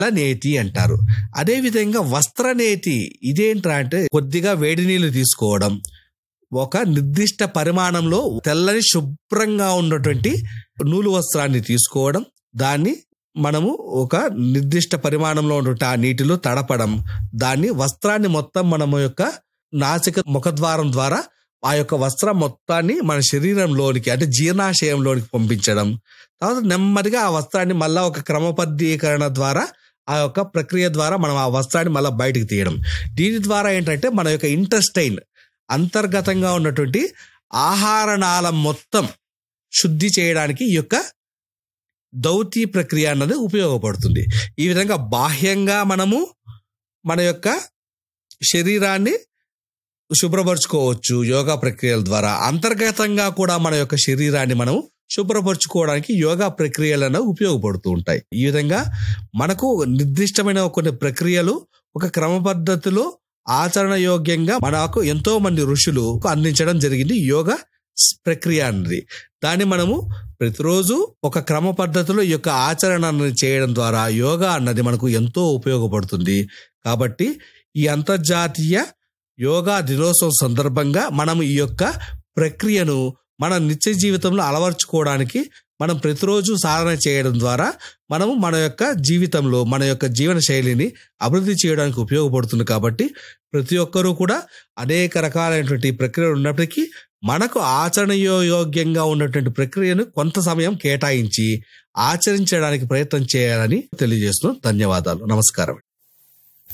నేతి అంటారు అదేవిధంగా వస్త్రనేతి ఇదేంట్రా అంటే కొద్దిగా వేడి నీళ్లు తీసుకోవడం ఒక నిర్దిష్ట పరిమాణంలో తెల్లని శుభ్రంగా ఉన్నటువంటి నూలు వస్త్రాన్ని తీసుకోవడం దాన్ని మనము ఒక నిర్దిష్ట పరిమాణంలో ఉన్నటువంటి ఆ నీటిలో తడపడం దాన్ని వస్త్రాన్ని మొత్తం మనము యొక్క నాసిక ముఖద్వారం ద్వారా ఆ యొక్క వస్త్రం మొత్తాన్ని మన శరీరంలోనికి అంటే జీర్ణాశయంలోనికి పంపించడం తర్వాత నెమ్మదిగా ఆ వస్త్రాన్ని మళ్ళా ఒక క్రమబద్ధీకరణ ద్వారా ఆ యొక్క ప్రక్రియ ద్వారా మనం ఆ వస్త్రాన్ని మళ్ళీ బయటకు తీయడం దీని ద్వారా ఏంటంటే మన యొక్క ఇంటెస్టైన్ అంతర్గతంగా ఉన్నటువంటి ఆహార నాళం మొత్తం శుద్ధి చేయడానికి ఈ యొక్క దౌతి ప్రక్రియ అన్నది ఉపయోగపడుతుంది ఈ విధంగా బాహ్యంగా మనము మన యొక్క శరీరాన్ని శుభ్రపరచుకోవచ్చు యోగా ప్రక్రియల ద్వారా అంతర్గతంగా కూడా మన యొక్క శరీరాన్ని మనం శుభ్రపరచుకోవడానికి యోగా ప్రక్రియలు అనేవి ఉపయోగపడుతూ ఉంటాయి ఈ విధంగా మనకు నిర్దిష్టమైన కొన్ని ప్రక్రియలు ఒక క్రమ పద్ధతిలో ఆచరణ యోగ్యంగా మనకు ఎంతో మంది ఋషులు అందించడం జరిగింది యోగా ప్రక్రియ అన్నది దాన్ని మనము ప్రతిరోజు ఒక క్రమ పద్ధతిలో ఈ యొక్క ఆచరణ అన్నది చేయడం ద్వారా యోగా అన్నది మనకు ఎంతో ఉపయోగపడుతుంది కాబట్టి ఈ అంతర్జాతీయ యోగా దినోత్సవం సందర్భంగా మనం ఈ యొక్క ప్రక్రియను మన నిత్య జీవితంలో అలవర్చుకోవడానికి మనం ప్రతిరోజు సాధన చేయడం ద్వారా మనము మన యొక్క జీవితంలో మన యొక్క జీవన శైలిని అభివృద్ధి చేయడానికి ఉపయోగపడుతుంది కాబట్టి ప్రతి ఒక్కరూ కూడా అనేక రకాలైనటువంటి ప్రక్రియలు ఉన్నప్పటికీ మనకు ఆచరణయోగ్యంగా ఉన్నటువంటి ప్రక్రియను కొంత సమయం కేటాయించి ఆచరించడానికి ప్రయత్నం చేయాలని తెలియజేస్తున్నాం ధన్యవాదాలు నమస్కారం